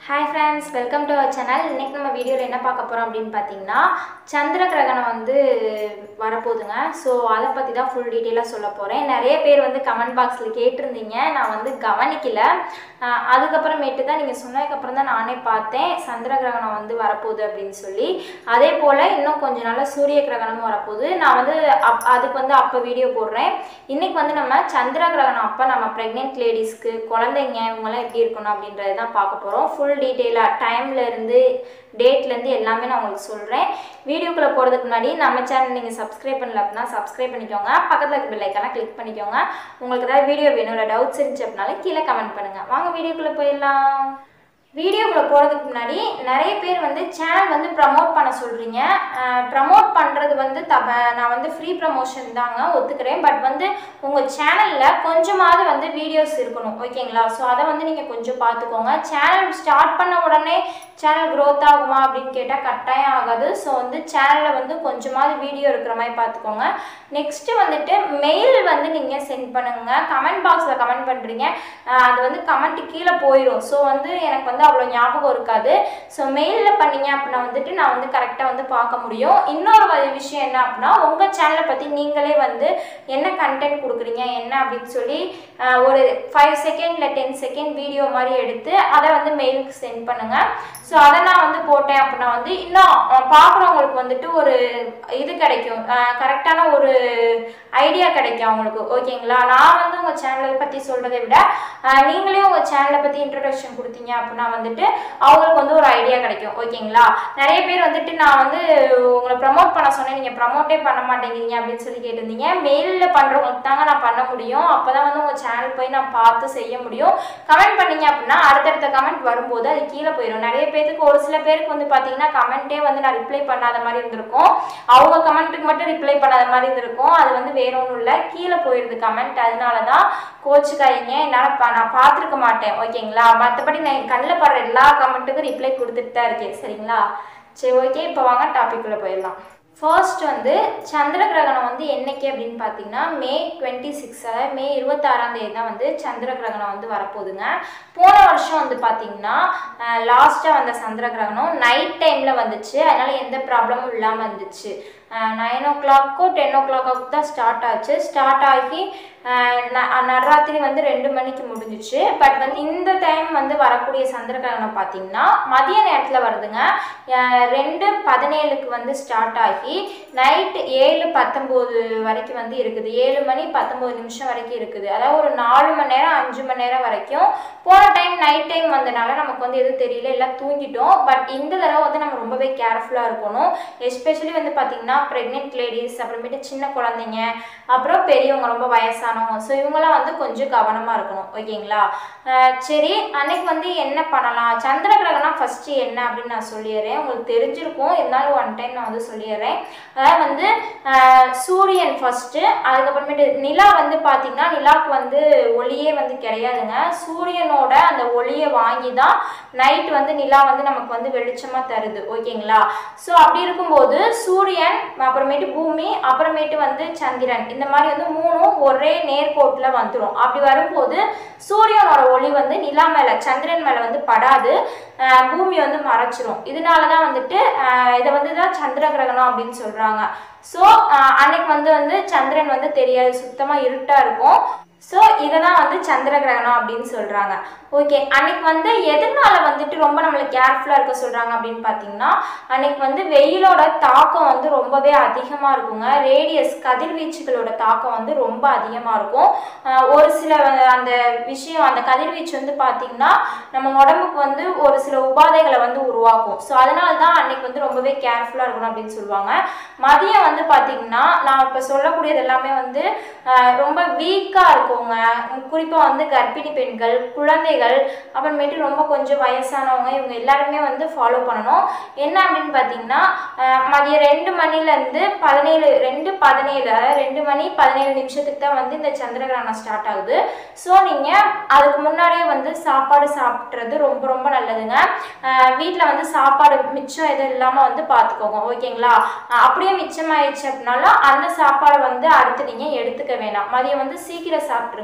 hi friends welcome to our channel இன்னைக்கு நம்ம வீடியோவில் என்ன பார்க்க போகிறோம் அப்படின்னு பார்த்தீங்கன்னா சந்திர கிரகணம் வந்து வரப்போகுதுங்க ஸோ அதை பற்றி தான் ஃபுல் டீட்டெயிலாக சொல்ல போகிறேன் நிறைய பேர் வந்து கமெண்ட் பாக்ஸில் கேட்டிருந்தீங்க நான் வந்து கவனிக்கல ஆஹ் அதுக்கப்புறமேட்டு தான் நீங்கள் சொன்னதுக்கப்புறம் தான் நானே பார்த்தேன் சந்திர கிரகணம் வந்து வரப்போகுது அப்படின்னு சொல்லி அதே போல் இன்னும் கொஞ்ச நாளில் சூரிய கிரகணமும் வரப்போகுது நான் வந்து அப் அதுக்கு வந்து அப்போ வீடியோ போடுறேன் இன்னைக்கு வந்து நம்ம சந்திர கிரகணம் அப்போ நம்ம ப்ரெக்னென்ட் லேடிஸ்க்கு குழந்தைங்க இவங்கெல்லாம் எப்படி இருக்கணும் அப்படின்றத தான் பார்க்க போகிறோம் ஃபுல் டீட்டெயிலாக டைம்ல இருந்து டேட்லேருந்து எல்லாமே நான் உங்களுக்கு சொல்கிறேன் வீடியோக்குள்ளே போகிறதுக்கு முன்னாடி நம்ம சேனல் நீங்கள் சப்ஸ்கிரைப் பண்ணல அப்படின்னா சப்ஸ்கிரைப் பண்ணிக்கோங்க பக்கத்தில் இருக்க பெல் ஐக்கான கிளிக் பண்ணிக்கோங்க உங்களுக்கு ஏதாவது வீடியோ வேணும் இல்லை டவுட்ஸ் இருந்துச்சு அப்படின்னாலும் கீழே கமெண்ட் பண்ணுங்கள் வாங்க வீடியோக்குள்ளே போயிடலாம் வீடியோக்குள்ளே போகிறதுக்கு முன்னாடி நிறைய பேர் வந்து சேனல் வந்து ப்ரமோட் பண்ண சொல்கிறீங்க ப்ரமோட் பண்ணுறது வந்து தப்ப நான் வந்து ஃப்ரீ ப்ரமோஷன் தாங்க ஒத்துக்கிறேன் பட் வந்து உங்கள் சேனலில் கொஞ்சமாவது வந்து வீடியோஸ் இருக்கணும் ஓகேங்களா ஸோ அதை வந்து நீங்கள் கொஞ்சம் பார்த்துக்கோங்க சேனல் ஸ்டார்ட் பண்ண உடனே சேனல் க்ரோத் ஆகுமா அப்படின்னு கேட்டால் கட்டாயம் ஆகாது ஸோ வந்து சேனலில் வந்து கொஞ்சமாவது வீடியோ இருக்கிற மாதிரி பார்த்துக்கோங்க நெக்ஸ்ட்டு வந்துட்டு மெயில் வந்து நீங்கள் சென்ட் பண்ணுங்க கமெண்ட் பாக்ஸில் கமெண்ட் பண்ணுறீங்க அது வந்து கமெண்ட் கீழே போயிடும் ஸோ வந்து எனக்கு வந்து அவ்வளோ ஞாபகம் இருக்காது ஸோ மெயிலில் பண்ணீங்க அப்படின்னா வந்துட்டு நான் வந்து கரெக்டாக வந்து பார்க்க முடியும் இன்னொரு வ- விஷயம் என்ன அப்படின்னா உங்கள் சேனலை பற்றி நீங்களே வந்து என்ன கண்டென்ட் கொடுக்குறீங்க என்ன அப்படின்னு சொல்லி ஆஹ், ஒரு ஃபைவ் செகண்ட் இல்லை டென் செகண்ட் வீடியோ மாதிரி எடுத்து அதை வந்து மெயிலுக்கு சென்ட் பண்ணுங்கள் ஸோ அதை நான் வந்து போட்டேன் அப்படின்னா வந்து இன்னும் அஹ், பார்க்குறவங்களுக்கு வந்துட்டு ஒரு இது கிடைக்கும் கரெக்டான ஒரு ஐடியா கிடைக்கும் அவங்களுக்கு ஓகேங்களா நான் வந்து உங்கள் சேனலை பற்றி சொல்கிறத விட ஆஹ், நீங்களே உங்கள் சேனலை பற்றி இன்ட்ரடக்ஷன் கொடுத்தீங்க அப்படின்னா வந்துட்டு அவங்களுக்கு வந்து ஒரு ஐடியா கிடைக்கும் ஓகேங்களா நிறைய பேர் வந்துட்டு நான் வந்து உங்களை ப்ரமோட் பண்ண சொன்னேன் நீங்கள் ப்ரமோட்டே பண்ண மாட்டேங்கிறீங்க அப்படின்னு சொல்லி கேட்டிருந்தீங்க மெயிலில் பண்ணுறவங்களுக்கு தாங்க நான் பண்ண முடியும் அப்போ தான் வந்து உங்கள் சேனல் போய் நான் பார்த்து செய்ய முடியும் கமெண்ட் பண்ணீங்க அப்படின்னா அடுத்தடுத்த கமெண்ட் வரும்போது அது கீழே போயிடும் நிறைய பேருக்கு ஒரு சில பேருக்கு வந்து பார்த்தீங்கன்னா கமெண்ட்டே வந்து நான் ரிப்ளை பண்ணாத மாதிரி இருந்திருக்கும் அவங்க கமெண்ட்டுக்கு மட்டும் ரிப்ளை பண்ணாத மாதிரி இருந்திருக்கும் அது வந்து வேற ஒன்றும் இல்லை கீழே போயிடுது கமெண்ட் அதனால தான் கோச்சுக்காதீங்க என்னால் பா நான் பார்த்துருக்க மாட்டேன் ஓகேங்களா மற்றபடி நான் என் கண்ணில் படுற எல்லா கமெண்ட்டுக்கும் ரிப்ளை கொடுத்துட்டு தான் இருக்கேன் சரிங்களா சரி ஓகே இப்போ வாங்க டாபிக் உள்ள போயிடலாம் ஃபர்ஸ்ட் வந்து சந்திர கிரகணம் வந்து என்னைக்கு அப்படின்னு பார்த்தீங்கன்னா மே டுவெண்ட்டி சிக்ஸ் அதாவது மே இருபத்தாறாம் தேதி தான் வந்து சந்திர கிரகணம் வந்து வரப்போகுதுங்க போன வருஷம் வந்து பார்த்தீங்கன்னா லாஸ்ட்டாக வந்த சந்திர கிரகணம் நைட் டைமில் வந்துச்சு அதனால எந்த ப்ராப்ளமும் இல்லாமல் இருந்துச்சு நைன் ஓ கிளாக்கோ டென் ஓ கிளாக்கோ தான் ஸ்டார்ட் ஆச்சு ஸ்டார்ட் ஆகி அஹ், ந- நடுராத்திரி வந்து ரெண்டு மணிக்கு முடிஞ்சிச்சு பட் வந்து இந்த டைம் வந்து வரக்கூடிய சந்திர கிரகணம் பார்த்தீங்கன்னா மதிய நேரத்தில் வருதுங்க அஹ், ரெண்டு பதினேழுக்கு வந்து ஸ்டார்ட் ஆகி நைட்டு ஏழு பத்தொம்போது வரைக்கும் வந்து இருக்குது ஏழு மணி பத்தொம்போது நிமிஷம் வரைக்கும் இருக்குது அதாவது ஒரு நாலு மணி நேரம் அஞ்சு மணி நேரம் வரைக்கும் போன டைம் நைட் டைம் வந்தனால நமக்கு வந்து எதுவும் தெரியல எல்லாம் தூங்கிட்டோம் பட் இந்த தடவை வந்து நம்ம ரொம்பவே கேர்ஃபுல்லாக இருக்கணும் எஸ்பெஷலி வந்து பார்த்தீங்கன்னா ப்ரெக்னென்ட் லேடிஸ் அப்புறமேட்டு சின்ன குழந்தைங்க அப்புறம் பெரியவங்க ரொம்ப வயசானவங்க ஸோ இவங்கெல்லாம் வந்து கொஞ்சம் கவனமாக இருக்கணும் ஓகேங்களா அஹ் சரி அன்னைக்கு வந்து என்ன பண்ணலாம் சந்திர கிரகணம் ஃபஸ்ட்டு என்ன அப்படின்னு நான் சொல்லிடுறேன் உங்களுக்கு தெரிஞ்சிருக்கும் இருந்தாலும் ஒன் டைம் நான் வந்து சொல்லிடுறேன் அதாவது வந்து அஹ் சூரியன் ஃபஸ்ட்டு அதுக்கப்புறமேட்டு நிலா வந்து பார்த்தீங்கன்னா நிலாவுக்கு வந்து ஒளியே வந்து கிடையாதுங்க சூரியனோட அந்த ஒளியை வாங்கி தான் நைட் வந்து நிலா வந்து நமக்கு வந்து வெளிச்சமாக தருது ஓகேங்களா ஸோ அப்படி இருக்கும்போது சூரியன் அப்புறமேட்டு பூமி அப்புறமேட்டு வந்து சந்திரன் இந்த மாதிரி வந்து மூணும் ஒரே நேர்கோட்டில் வந்துடும் அப்படி வரும்போது சூரியனோட ஒளி வந்து நிலா மேலே சந்திரன் மேலே வந்து படாது அஹ் பூமி வந்து மறைச்சிரும் இதனால தான் வந்துட்டு அஹ் இதை வந்து தான் சந்திர கிரகணம் அப்படின்னு சொல்கிறாங்க ஸோ அன்னைக்கு வந்து வந்து சந்திரன் வந்து தெரியாது சுத்தமாக இருட்டாக இருக்கும் ஸோ இதை தான் வந்து சந்திர கிரகணம் அப்படின்னு சொல்கிறாங்க ஓகே அன்னைக்கு வந்து எதனால வந்துட்டு ரொம்ப நம்மளை கேர்ஃபுல்லாக இருக்க சொல்கிறாங்க அப்படின்னு பார்த்தீங்கன்னா அன்னைக்கு வந்து வெயிலோட தாக்கம் வந்து ரொம்பவே அதிகமாக இருக்குங்க ரேடியஸ் கதிர்வீச்சுகளோட தாக்கம் வந்து ரொம்ப அதிகமாக இருக்கும் ஆஹ் ஒரு சில அந்த விஷயம் அந்த கதிர்வீச்சு வந்து பார்த்தீங்கன்னா நம்ம உடம்புக்கு வந்து ஒரு சில உபாதைகளை வந்து உருவாக்கும் ஸோ அதனால தான் அன்னைக்கு வந்து ரொம்பவே கேர்ஃபுல்லாக இருக்கணும் அப்படின்னு சொல்லுவாங்க மதியம் வந்து பார்த்தீங்கன்னா நான் இப்போ சொல்லக்கூடியது எல்லாமே வந்து ஆஹ் ரொம்ப வீக்காக இருக்குங்க குறிப்பாக வந்து கர்ப்பிணி பெண்கள் குழந்தைகள் அப்புறமேட்டு ரொம்ப கொஞ்சம் வயசானவங்க இவங்க எல்லாருமே வந்து ஃபாலோ பண்ணணும் என்ன அப்படின்னு பார்த்தீங்கன்னா ஆஹ் மதியம் ரெண்டு மணிலேருந்து பதினேழு ரெண்டு பதினேழு அதாவது ரெண்டு மணி பதினேழு நிமிஷத்துக்கு தான் வந்து இந்த சந்திர கிரகணம் ஸ்டார்ட் ஆகுது ஸோ நீங்கள் அதுக்கு முன்னாடியே வந்து சாப்பாடு சாப்பிட்றது ரொம்ப ரொம்ப நல்லதுங்க வீட்டில் வந்து சாப்பாடு மிச்சம் எதுவும் இல்லாமல் வந்து பார்த்துக்கோங்க ஓகேங்களா ஆஹ் அப்படியே மிச்சமாயிடுச்சு அப்படின்னாலும் அந்த சாப்பாடை வந்து அடுத்து நீங்கள் எடுத்துக்க வேணாம் மதியம் வந்து சீக்கிரம் சாப்பிட்ருங்க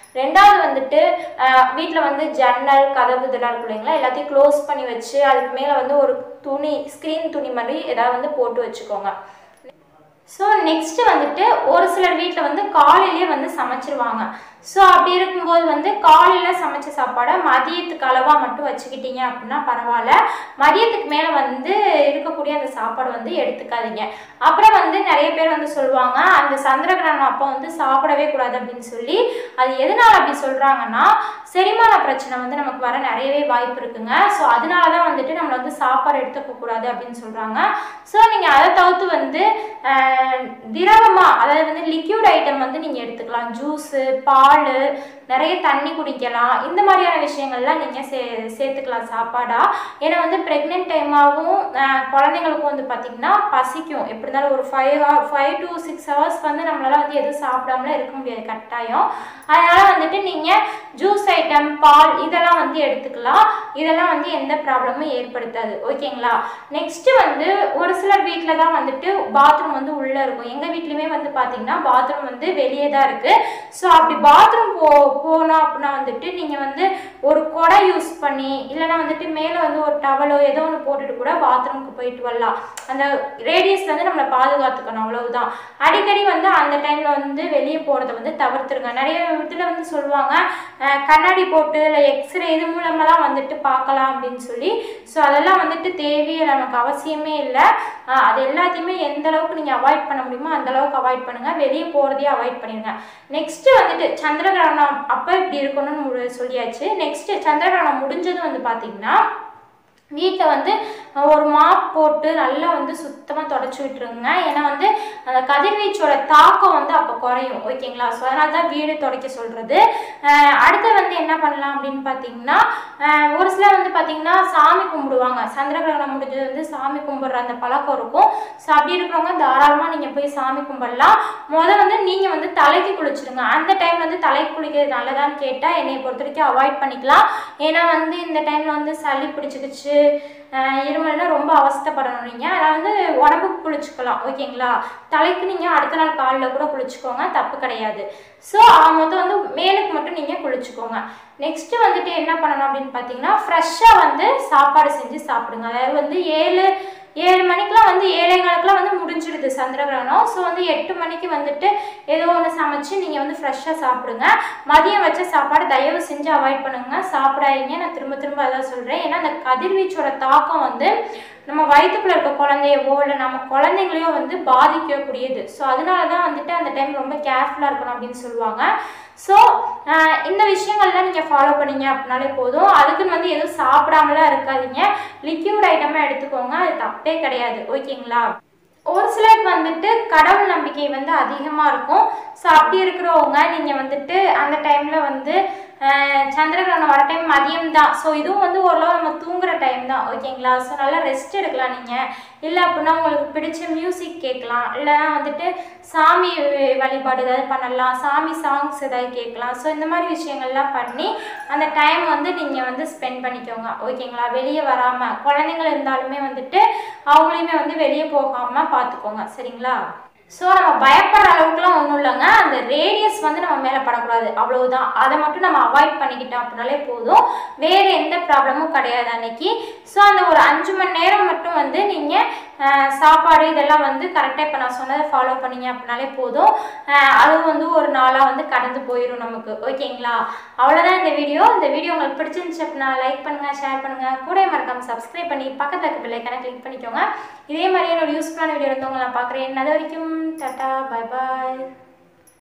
ரெண்டாவது வந்துட்டு வீட்டில் வந்து ஜன்னல் கதவு இதெல்லாம் இருக்கும் இல்லைங்களா எல்லாத்தையும் க்ளோஸ் பண்ணி வச்சு அதுக்கு மேலே வந்து ஒரு துணி ஸ்க்ரீன் துணி மாதிரி ஏதாவது வந்து போட்டு வச்சுக்கோங்க ஸோ நெக்ஸ்ட்டு வந்துட்டு ஒரு சிலர் வீட்டில் வந்து காலையிலேயே வந்து சமைச்சிருவாங்க ஸோ அப்படி இருக்கும்போது வந்து காலையில் சமைச்ச சாப்பாடை மதியத்துக்கு அளவாக மட்டும் வச்சுக்கிட்டீங்க அப்படின்னா பரவாயில்ல மதியத்துக்கு மேலே வந்து இருக்கக்கூடிய அந்த சாப்பாடு வந்து எடுத்துக்காதீங்க அப்புறம் வந்து நிறைய பேர் வந்து சொல்லுவாங்க அந்த சந்திரகிரகணம் அப்போ வந்து சாப்பிடவே கூடாது அப்படின்னு சொல்லி அது எதனால் அப்படி சொல்கிறாங்கன்னா செரிமான பிரச்சனை வந்து நமக்கு வர நிறையவே வாய்ப்பு இருக்குங்க ஸோ அதனால தான் வந்துட்டு நம்மளை வந்து சாப்பாடு எடுத்துக்க கூடாது அப்படின்னு சொல்கிறாங்க ஸோ நீங்கள் அதை தவிர்த்து வந்து திரவமாக அதாவது வந்து லிக்யூட் ஐட்டம் வந்து நீங்கள் எடுத்துக்கலாம் ஜூஸு பால் நிறைய தண்ணி குடிக்கலாம் இந்த மாதிரியான விஷயங்கள்லாம் நீங்கள் சே சேர்த்துக்கலாம் சாப்பாடாக ஏன்னா வந்து ப்ரெக்னென்ட் டைமாகவும் குழந்தைங்களுக்கும் வந்து பார்த்திங்கன்னா பசிக்கும் எப்படி இருந்தாலும் ஒரு five five to six hours வந்து நம்மளால வந்து எதுவும் சாப்பிடாமலாம் இருக்க முடியாது கட்டாயம் அதனால் வந்துட்டு நீங்கள் ஜூஸ் ஐட்டம் பால் இதெல்லாம் வந்து எடுத்துக்கலாம் இதெல்லாம் வந்து எந்த ப்ராப்ளமும் ஏற்படுத்தாது ஓகேங்களா நெக்ஸ்ட்டு வந்து ஒரு சிலர் வீட்டில் தான் வந்துட்டு பாத்ரூம் வந்து உள்ளே இருக்கும் எங்கள் வீட்லேயுமே வந்து பார்த்திங்கன்னா பாத்ரூம் வந்து வெளியே தான் இருக்குது ஸோ அப்படி பாத்ரூம் போ போனோம் அப்படின்னா வந்துட்டு நீங்கள் வந்து ஒரு குடை யூஸ் பண்ணி இல்லைனா வந்துட்டு மேலே வந்து ஒரு டவலோ ஏதோ ஒன்று போட்டுட்டு கூட பாத்ரூமுக்கு போயிட்டு வரலாம் அந்த ரேடியஸ்ல வந்து நம்மளை பாதுகாத்துக்கணும் அவ்வளவுதான் அடிக்கடி வந்து அந்த டைமில் வந்து வெளியே போகிறத வந்து தவிர்த்துருங்க நிறைய இதில் வந்து சொல்லுவாங்க கண்ணாடி போட்டு இல்லை எக்ஸ்ரே இது மூலமெல்லாம் வந்துட்டு பார்க்கலாம் அப்படின்னு சொல்லி ஸோ அதெல்லாம் வந்துட்டு தேவையே நமக்கு அவசியமே இல்லை அது எல்லாத்தையுமே எந்த அளவுக்கு நீங்கள் அவாய்ட் பண்ண முடியுமோ அந்த அளவுக்கு அவாய்ட் பண்ணுங்கள் வெளியே போகிறதையே அவாய்ட் பண்ணிடுங்க நெக்ஸ்ட்டு வந்துட்டு சந்திரகிரகணம் அப்போ இப்படி இருக்கணும்னு சொல்லியாச்சு நெக்ஸ்ட்டு சந்திரகிரகணம் முடிஞ்சது வந்து பார்த்திங்கன்னா வீட்டில் வந்து ஒரு மாப் போட்டு நல்லா வந்து சுத்தமாக தொடச்சி விட்டுருங்க ஏன்னா வந்து அந்த கதிர்வீச்சோட தாக்கம் வந்து அப்போ குறையும் ஓகேங்களா ஸோ அதனால தான் வீடு துடைக்க சொல்கிறது அடுத்து வந்து என்ன பண்ணலாம் அப்படின்னு பார்த்தீங்கன்னா ஒரு சிலர் வந்து பார்த்தீங்கன்னா சாமி கும்பிடுவாங்க சந்திரகிரகணம் முடிஞ்சது வந்து சாமி கும்பிட்ற அந்த பழக்கம் இருக்கும் ஸோ அப்படி இருக்கிறவங்க தாராளமாக நீங்கள் போய் சாமி கும்பிடலாம் முதல் வந்து நீங்கள் வந்து தலைக்கு குளிச்சிடுங்க அந்த டைம் வந்து தலைக்கு குளிக்கிறது நல்லதான்னு கேட்டால் என்னை பொறுத்த வரைக்கும் அவாய்ட் பண்ணிக்கலாம் ஏன்னா வந்து இந்த டைமில் வந்து சளி பிடிச்சிக்கிச்சு இருமல்னா ரொம்ப அவஸ்தைப்படணும் நீங்கள் அதை வந்து உடம்புக்கு குளிச்சுக்கலாம் ஓகேங்களா தலைக்கு நீங்கள் அடுத்த நாள் காலில் கூட குளிச்சுக்கோங்க தப்பு கிடையாது ஸோ மொத்தம் வந்து மேலுக்கு மட்டும் நீங்கள் குளிச்சுக்கோங்க நெக்ஸ்ட்டு வந்துட்டு என்ன பண்ணணும் அப்படின்னு பார்த்தீங்கன்னா ஃப்ரெஷ்ஷாக வந்து சாப்பாடு செஞ்சு சாப்பிடுங்க அதாவது வந்து ஏழு ஏழு மணிக்கெலாம் வந்து ஏழை காலத்துலாம் வந்து முடிஞ்சிடுது சந்திரகிரகணம் ஸோ வந்து எட்டு மணிக்கு வந்துட்டு ஏதோ ஒன்று சமைச்சு நீங்கள் வந்து ஃப்ரெஷ்ஷாக சாப்பிடுங்க மதியம் வச்ச சாப்பாடு தயவு செஞ்சு அவாய்ட் பண்ணுங்க சாப்பிடாதீங்க நான் திரும்ப திரும்ப அதான் சொல்கிறேன் ஏன்னா அந்த கதிர்வீச்சோட தாக்கம் வந்து நம்ம வயிற்றுக்குள்ள இருக்க குழந்தையவோ இல்லை நம்ம குழந்தைங்களையோ வந்து பாதிக்கக்கூடியது ஸோ அதனால தான் வந்துட்டு அந்த டைம் ரொம்ப கேர்ஃபுல்லாக இருக்கணும் அப்படின்னு சொல்லுவாங்க ஸோ இந்த விஷயங்கள்லாம் நீங்கள் ஃபாலோ பண்ணீங்க அப்படின்னாலே போதும் அதுக்குன்னு வந்து எதுவும் சாப்பிடாமலாம் இருக்காதீங்க லிக்யூட் ஐட்டமாக எடுத்துக்கோங்க அது தப்பே கிடையாது ஓகேங்களா ஒரு சிலருக்கு வந்துட்டு கடவுள் நம்பிக்கை வந்து அதிகமாக இருக்கும் ஸோ அப்படி இருக்கிறவங்க நீங்கள் வந்துட்டு அந்த டைமில் வந்து சந்திரகிரகணம் வர டைம் மதியம் தான் ஸோ இதுவும் வந்து ஓரளவு நம்ம தூங்குற டைம் தான் ஓகேங்களா ஸோ நல்லா ரெஸ்ட் எடுக்கலாம் நீங்கள் இல்லை அப்படின்னா உங்களுக்கு பிடிச்ச மியூசிக் கேட்கலாம் இல்லைனா வந்துட்டு சாமி வழிபாடு ஏதாவது பண்ணலாம் சாமி சாங்ஸ் ஏதாவது கேட்கலாம் ஸோ இந்த மாதிரி விஷயங்கள்லாம் பண்ணி அந்த டைம் வந்து நீங்கள் வந்து ஸ்பெண்ட் பண்ணிக்கோங்க ஓகேங்களா வெளியே வராமல் குழந்தைங்கள் இருந்தாலுமே வந்துட்டு அவங்களையுமே வந்து வெளியே போகாமல் பார்த்துக்கோங்க சரிங்களா ஸோ நம்ம பயப்படுற அளவுக்குலாம் ஒன்றும் இல்லைங்க அந்த ரேடியஸ் வந்து நம்ம மேலே படக்கூடாது அவ்வளவுதான் அதை மட்டும் நம்ம அவாய்ட் பண்ணிக்கிட்டோம் அப்படின்னாலே போதும் வேறு எந்த ப்ராப்ளமும் கிடையாது அன்னைக்கு ஸோ அந்த ஒரு அஞ்சு மணி நேரம் மட்டும் வந்து நீங்கள் சாப்பாடு இதெல்லாம் வந்து கரெக்டாக இப்போ நான் சொன்னதை ஃபாலோ பண்ணீங்க அப்படின்னாலே போதும் அதுவும் வந்து ஒரு நாளாக வந்து கடந்து போயிடும் நமக்கு ஓகேங்களா அவ்வளோதான் இந்த வீடியோ இந்த வீடியோ உங்களுக்கு பிடிச்சிருந்துச்சு அப்படின்னா லைக் பண்ணுங்கள் ஷேர் பண்ணுங்கள் கூட மறக்காமல் சப்ஸ்கிரைப் பண்ணி பக்கத்துக்கு பிள்ளைக்கான கிளிக் பண்ணிக்கோங்க இதே மாதிரியான ஒரு யூஸ்ஃபுல்லான வீடியோ வந்து உங்களை நான் பார்க்குறேன் அது வரைக்கும் டாட்டா பை பாய்